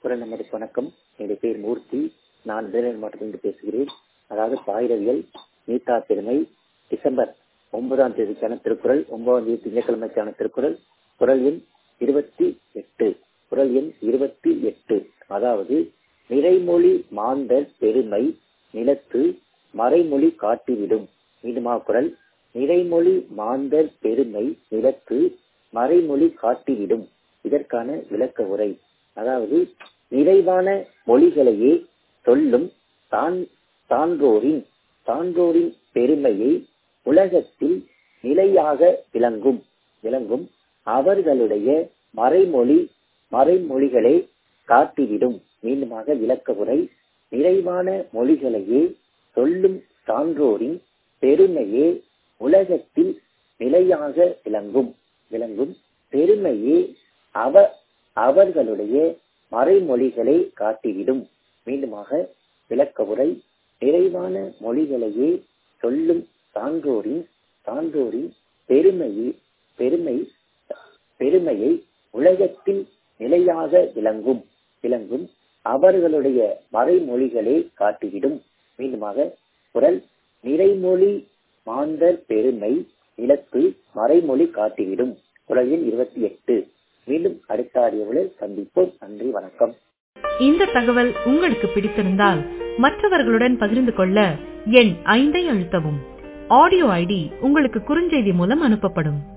குரல் நமதுக்கு வணக்கம் என்னுடைய பேர் மூர்த்தி நான் வேலூர் மாவட்டத்திலிருந்து பேசுகிறேன் அதாவது பாயிரவியல் நீத்தா பெருமை டிசம்பர் ஒன்பதாம் தேதிக்கான திருக்குறள் ஒன்பதாம் தேதி திங்கட்கிழமைக்கான திருக்குறள் குரல் எண் இருபத்தி எட்டு குரல் எண் இருபத்தி எட்டு அதாவது நிறைமொழி மாந்தர் பெருமை நிலத்து மறைமொழி காட்டிவிடும் மீண்டுமா குரல் நிறைமொழி மாந்தர் பெருமை நிலத்து மறைமொழி காட்டிவிடும் இதற்கான விளக்க உரை அதாவது நிறைவான மொழிகளையே சொல்லும் தான் சான்றோரின் சான்றோரின் பெருமையை உலகத்தில் நிலையாக விளங்கும் விளங்கும் அவர்களுடைய மறைமொழி மறைமொழிகளை காட்டிவிடும் மீண்டுமாக விளக்க உரை நிறைவான மொழிகளையே சொல்லும் சான்றோரின் பெருமையே உலகத்தில் நிலையாக விளங்கும் விளங்கும் பெருமையே அவ அவர்களுடைய மறைமொழிகளை காட்டிவிடும் மீண்டுமாக விளக்க உரை நிறைவான மொழிகளையே சொல்லும் சான்றோரின் சான்றோரின் பெருமையை பெருமை பெருமையை உலகத்தில் நிலையாக விளங்கும் விளங்கும் அவர்களுடைய மறைமொழிகளை காட்டிவிடும் மீண்டுமாக குரல் நிறைமொழி மாந்தர் பெருமை நிலத்து மறைமொழி காட்டிவிடும் குரலில் இருபத்தி எட்டு மீண்டும் அடுத்த ஆடியோவில் சந்திப்போம் நன்றி வணக்கம் இந்த தகவல் உங்களுக்கு பிடித்திருந்தால் மற்றவர்களுடன் பகிர்ந்து கொள்ள எண் ஐந்தை அழுத்தவும் ஆடியோ ஐடி உங்களுக்கு குறுஞ்செய்தி மூலம் அனுப்பப்படும்